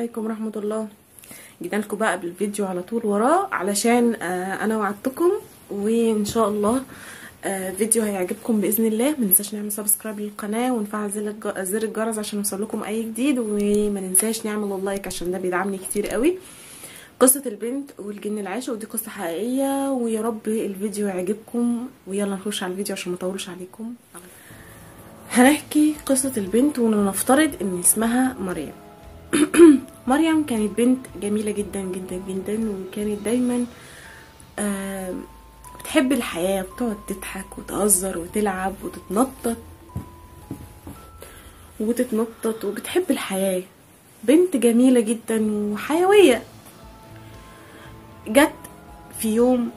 عليكم ورحمة الله جينا لكم بقى بالفيديو على طول وراه علشان آه انا وعدتكم وان شاء الله آه فيديو هيعجبكم باذن الله ما ننساش نعمل سبسكرايب للقناه ونفعل زر الج- زر الجرس عشان يوصل لكم اي جديد وما ننساش نعمل اللايك عشان ده بيدعمني كتير قوي قصة البنت والجن العاشق ودي قصة حقيقية ويا رب الفيديو يعجبكم ويلا نخش على الفيديو عشان ما اطولش عليكم هنحكي قصة البنت ونفترض ان اسمها مريم مريم كانت بنت جميلة جدا جدا جدا وكانت دايما آه بتحب الحياة بتقعد تضحك وتهزر وتلعب وتتنطط وتتنطط وبتحب الحياة بنت جميلة جدا وحيوية جت في يوم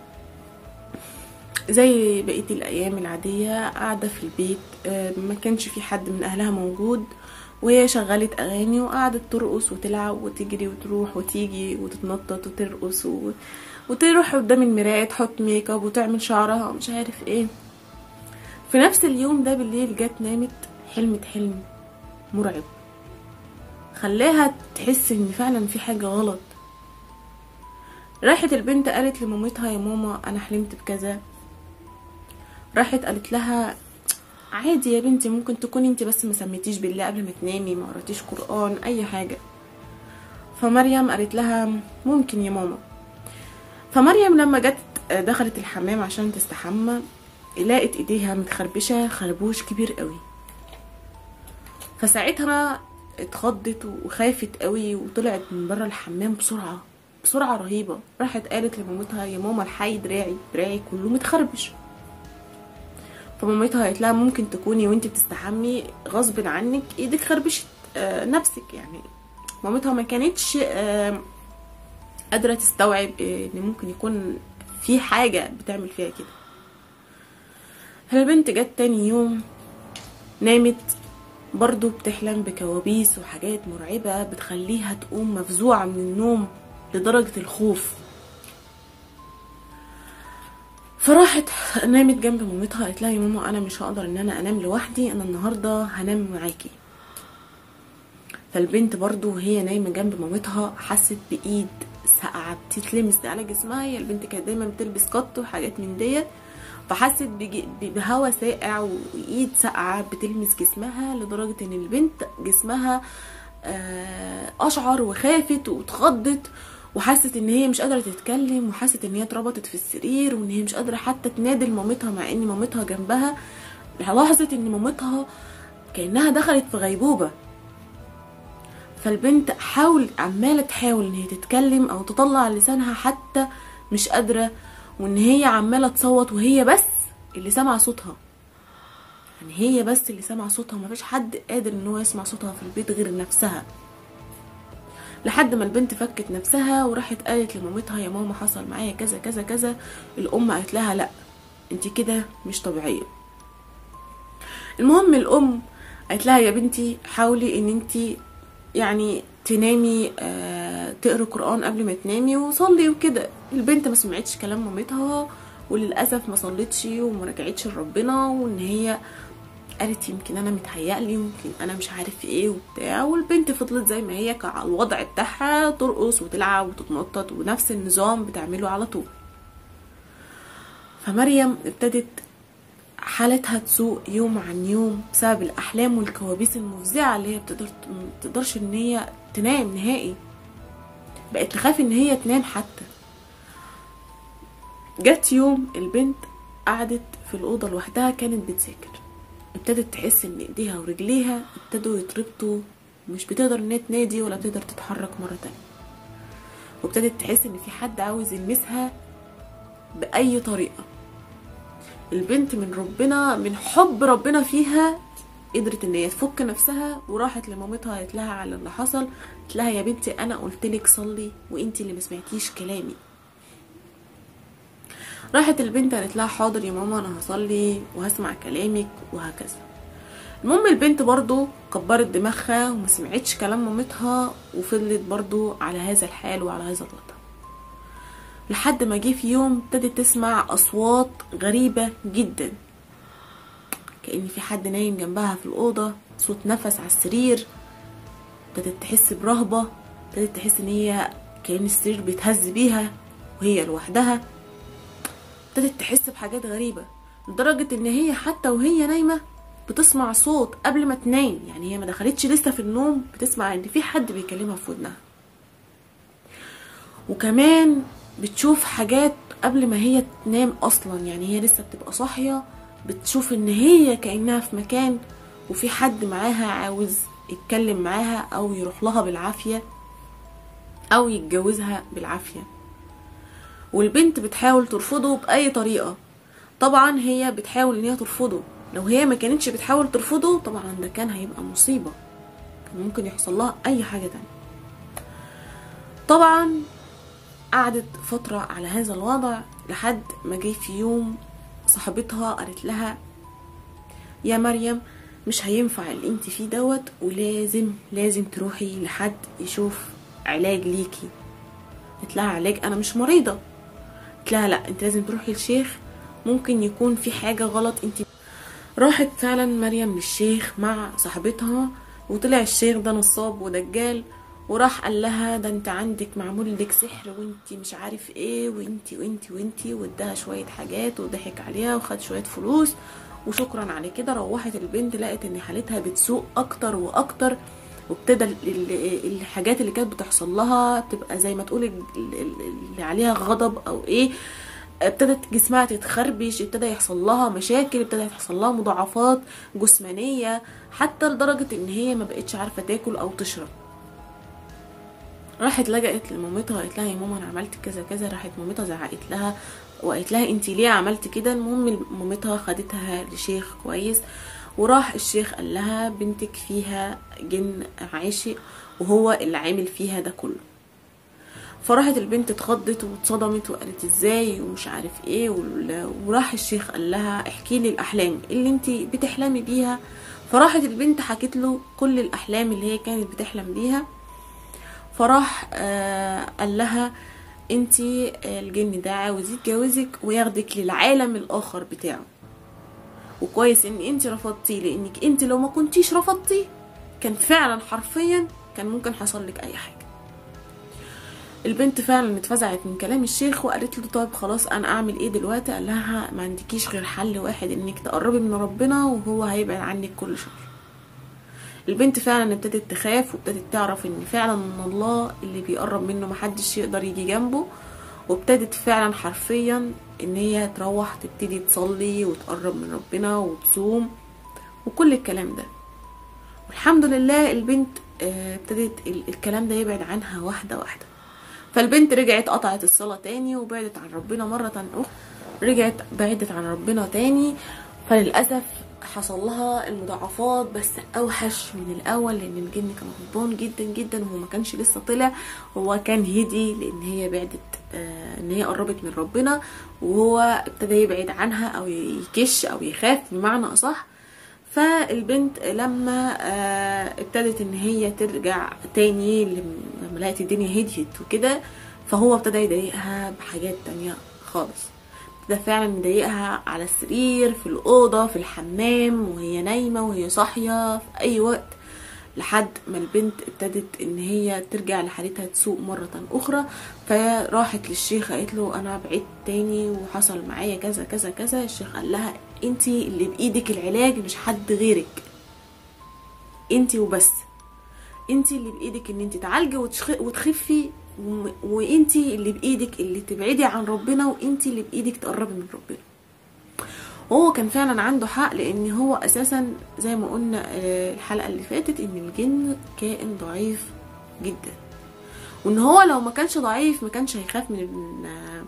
زي بقية الأيام العادية قاعدة في البيت آه، ما كانش في حد من أهلها موجود وهي شغلت أغاني وقعدت ترقص وتلعب وتجري وتروح وتيجي وتتنطط وترقص و... وتروح قدام المراية تحط ميك اب وتعمل شعرها ومش عارف ايه في نفس اليوم ده بالليل جت نامت حلمت حلم مرعب خلاها تحس ان فعلا في حاجة غلط راحت البنت قالت لمامتها يا ماما انا حلمت بكذا راحت قالت لها عادي يا بنتي ممكن تكوني انت بس ما سميتيش بالله قبل ما تنامي ما قراتيش قران اي حاجه فمريم قالت لها ممكن يا ماما فمريم لما جت دخلت الحمام عشان تستحمى لقت ايديها متخربشه خربوش كبير قوي فساعتها اتخضت وخافت قوي وطلعت من بره الحمام بسرعه بسرعه رهيبه راحت قالت لمامتها يا ماما الحي دراعي دراعي كله متخربش فمامتها قالت لها ممكن تكوني وانت بتستحمي غصب عنك ايدك خربشت آه نفسك يعني مامتها ما كانتش آه قادره تستوعب آه ان ممكن يكون في حاجه بتعمل فيها كده فالبنت جت تاني يوم نامت برضو بتحلم بكوابيس وحاجات مرعبة بتخليها تقوم مفزوعة من النوم لدرجة الخوف فراحت نامت جنب مامتها قالت لها يا ماما انا مش هقدر ان انا انام لوحدي انا النهارده هنام معاكي فالبنت برضو وهي نايمه جنب مامتها حست بايد ساقعه بتتلمس على جسمها هي البنت كانت دايما بتلبس قط وحاجات من ديت فحست بج- بهوا ساقع وايد ساقعه بتلمس جسمها لدرجه ان البنت جسمها آه، اشعر وخافت واتخضت وحست ان هي مش قادره تتكلم وحست ان هي اتربطت في السرير وان هي مش قادره حتى تنادي لمامتها مع ان مامتها جنبها لاحظت ان مامتها كانها دخلت في غيبوبه فالبنت حاول عماله تحاول ان هي تتكلم او تطلع لسانها حتى مش قادره وان هي عماله تصوت وهي بس اللي سامعه صوتها يعني هي بس اللي سامعه صوتها ومفيش حد قادر ان هو يسمع صوتها في البيت غير نفسها لحد ما البنت فكت نفسها وراحت قالت لمامتها يا ماما حصل معايا كذا كذا كذا الام قالت لها لا انت كده مش طبيعيه المهم الام قالت لها يا بنتي حاولي ان انت يعني تنامي آه تقري قران قبل ما تنامي وصلي وكده البنت ما سمعتش كلام مامتها وللاسف ما صلتش وما رجعتش لربنا وان هي قالت يمكن انا متهيألي يمكن انا مش عارف ايه وبتاع والبنت فضلت زي ما هي على الوضع بتاعها ترقص وتلعب وتتنطط ونفس النظام بتعمله على طول فمريم ابتدت حالتها تسوء يوم عن يوم بسبب الاحلام والكوابيس المفزعه اللي هي بتقدر تقدرش ان هي تنام نهائي بقت تخاف ان هي تنام حتى جت يوم البنت قعدت في الاوضه لوحدها كانت بتذاكر ابتدت تحس ان ايديها ورجليها ابتدوا يتربطوا مش بتقدر ان هي تنادي ولا بتقدر تتحرك مره تانية وابتدت تحس ان في حد عاوز يلمسها باي طريقه البنت من ربنا من حب ربنا فيها قدرت ان هي تفك نفسها وراحت لمامتها قالت لها على اللي حصل قالت لها يا بنتي انا قلت لك صلي وانت اللي ما سمعتيش كلامي راحت البنت قالت لها حاضر يا ماما انا هصلي وهسمع كلامك وهكذا المهم البنت برضو كبرت دماغها وما سمعتش كلام مامتها وفضلت برضو على هذا الحال وعلى هذا الوضع لحد ما جه في يوم ابتدت تسمع اصوات غريبه جدا كأن في حد نايم جنبها في الأوضة صوت نفس على السرير ابتدت تحس برهبة ابتدت تحس ان هي كأن السرير بيتهز بيها وهي لوحدها ابتدت تحس بحاجات غريبة لدرجة ان هي حتى وهي نايمة بتسمع صوت قبل ما تنام يعني هي ما دخلتش لسه في النوم بتسمع ان في حد بيكلمها في ودنها وكمان بتشوف حاجات قبل ما هي تنام اصلا يعني هي لسه بتبقى صاحية بتشوف ان هي كأنها في مكان وفي حد معاها عاوز يتكلم معاها او يروح لها بالعافية او يتجوزها بالعافية والبنت بتحاول ترفضه بأي طريقة طبعا هي بتحاول ان هي ترفضه لو هي ما كانتش بتحاول ترفضه طبعا ده كان هيبقى مصيبة كان ممكن يحصل لها اي حاجة تانية طبعا قعدت فترة على هذا الوضع لحد ما جه في يوم صاحبتها قالت لها يا مريم مش هينفع اللي انت فيه دوت ولازم لازم تروحي لحد يشوف علاج ليكي قلت لها علاج انا مش مريضة قلت لها لا انت لازم تروحي للشيخ ممكن يكون في حاجة غلط انت راحت فعلا مريم للشيخ مع صاحبتها وطلع الشيخ ده نصاب ودجال وراح قال لها ده انت عندك معمول لك سحر وانت مش عارف ايه وانت وانت وانت واداها شويه حاجات وضحك عليها وخد شويه فلوس وشكرا على كده روحت البنت لقت ان حالتها بتسوء اكتر واكتر وابتدى ال- ال- الحاجات اللي كانت بتحصل لها تبقى زي ما تقول ال- ال- اللي عليها غضب او ايه ابتدت جسمها تتخربش ابتدى يحصل لها مشاكل ابتدى يحصل لها مضاعفات جسمانيه حتى لدرجه ان هي ما بقتش عارفه تاكل او تشرب راحت لجأت لمامتها قالت لها يا ماما انا عملت كذا كذا راحت مامتها زعقت لها وقالت لها انت ليه عملت كده المهم مامتها خدتها لشيخ كويس وراح الشيخ قال لها بنتك فيها جن عاشق وهو اللي عامل فيها ده كله فراحت البنت اتخضت واتصدمت وقالت ازاي ومش عارف ايه وال- وراح الشيخ قال لها احكي لي الاحلام اللي انت بتحلمي بيها فراحت البنت حكت له كل الاحلام اللي هي كانت بتحلم بيها فراح آه قال لها انتي الجن ده عاوز يتجوزك وياخدك للعالم الاخر بتاعه وكويس ان انتي رفضتي لانك انتي لو ما كنتيش رفضتي كان فعلا حرفيا كان ممكن حصل لك اي حاجه البنت فعلا اتفزعت من كلام الشيخ وقالت له طيب خلاص انا اعمل ايه دلوقتي قال لها ما عندكيش غير حل واحد انك تقربي من ربنا وهو هيبعد عنك كل شر البنت فعلا ابتدت تخاف وابتدت تعرف ان فعلا ان الله اللي بيقرب منه محدش يقدر يجي جنبه وابتدت فعلا حرفيا ان هي تروح تبتدي تصلي وتقرب من ربنا وتصوم وكل الكلام ده والحمد لله البنت آه، ابتدت ال- الكلام ده يبعد عنها واحدة واحدة فالبنت رجعت قطعت الصلاة تاني وبعدت عن ربنا مرة أخرى رجعت بعدت عن ربنا تاني فللأسف حصل لها المضاعفات بس اوحش من الاول لان الجن كان غضبان جدا جدا وهو ما كانش لسه طلع هو كان هدي لان هي بعدت آه ان هي قربت من ربنا وهو ابتدى يبعد عنها او يكش او يخاف بمعنى اصح فالبنت لما آه ابتدت ان هي ترجع تاني لما لقت الدنيا هديت وكده فهو ابتدى يضايقها بحاجات تانية خالص ده فعلا مضايقها على السرير في الأوضة في الحمام وهي نايمة وهي صاحية في أي وقت لحد ما البنت ابتدت ان هي ترجع لحالتها تسوق مرة اخرى فراحت للشيخ قالت له انا بعدت تاني وحصل معايا كذا كذا كذا الشيخ قال لها انتي اللي بايدك العلاج مش حد غيرك انتي وبس انتي اللي بايدك ان انتي تعالجي وتشخ- وتخفي و- وانتي اللي بايدك اللي تبعدي عن ربنا وانتي اللي بايدك تقربي من ربنا وهو كان فعلا عنده حق لان هو اساسا زي ما قلنا آه، الحلقه اللي فاتت ان الجن كائن ضعيف جدا وان هو لو ما كانش ضعيف ما كانش هيخاف من ال-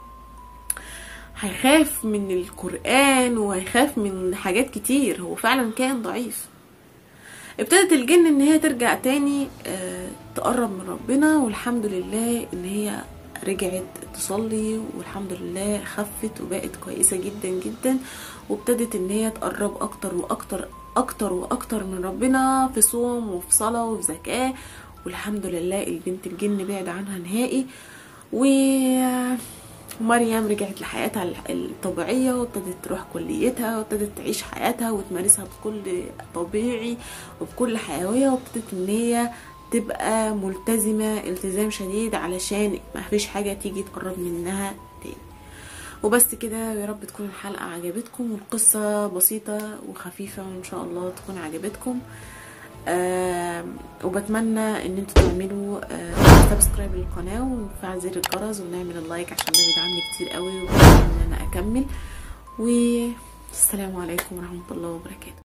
هيخاف من القران وهيخاف من حاجات كتير هو فعلا كائن ضعيف ابتدت الجن ان هي ترجع تاني آه، تقرب من ربنا والحمد لله ان هي رجعت تصلي والحمد لله خفت وبقت كويسة جدا جدا وابتدت ان هي تقرب اكتر واكتر اكتر واكتر من ربنا في صوم وفي صلاة وفي زكاة والحمد لله البنت الجن بعد عنها نهائي و ومريم رجعت لحياتها الطبيعية وابتدت تروح كليتها وابتدت تعيش حياتها وتمارسها بكل طبيعي وبكل حيوية وابتدت ان هي تبقى ملتزمة التزام شديد علشان ما فيش حاجة تيجي تقرب منها تاني وبس كده يا رب تكون الحلقة عجبتكم والقصة بسيطة وخفيفة وان شاء الله تكون عجبتكم آه وبتمنى ان انتوا تعملوا آه سبسكرايب للقناة ونفعل زر الجرس ونعمل اللايك عشان ده بيدعمني كتير قوي وبيدعمني ان انا اكمل والسلام عليكم ورحمة الله وبركاته